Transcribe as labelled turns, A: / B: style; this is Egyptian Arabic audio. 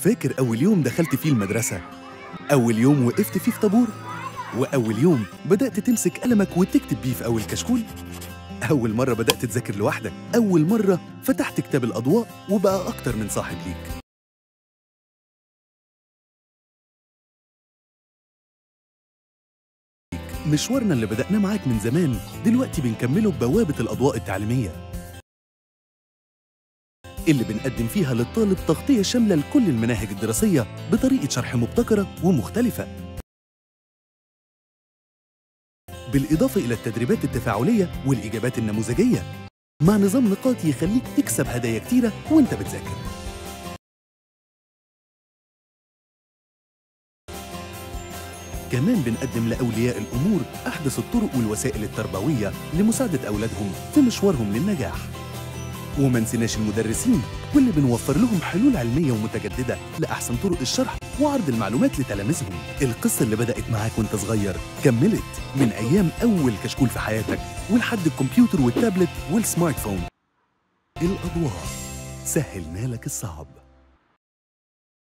A: فاكر أول يوم دخلت فيه المدرسة أول يوم وقفت فيه في طابور وأول يوم بدأت تمسك قلمك وتكتب بيه في أول كشكول أول مرة بدأت تذاكر لوحدك أول مرة فتحت كتاب الأضواء وبقى أكتر من صاحب ليك مشوارنا اللي بدأناه معاك من زمان دلوقتي بنكمله ببوابة الأضواء التعليمية اللي بنقدم فيها للطالب تغطية شاملة لكل المناهج الدراسية بطريقة شرح مبتكرة ومختلفة بالإضافة إلى التدريبات التفاعلية والإجابات النموذجية مع نظام نقاط يخليك تكسب هدايا كتيرة وانت بتذاكر كمان بنقدم لأولياء الأمور أحدث الطرق والوسائل التربوية لمساعدة أولادهم في مشوارهم للنجاح وما نسيناش المدرسين واللي بنوفر لهم حلول علمية ومتجددة لأحسن طرق الشرح وعرض المعلومات لتلاميذهم القصة اللي بدأت معاك وانت صغير كملت من أيام أول كشكول في حياتك ولحد الكمبيوتر والتابلت والسمارت فون الأضواء سهلنا لك الصعب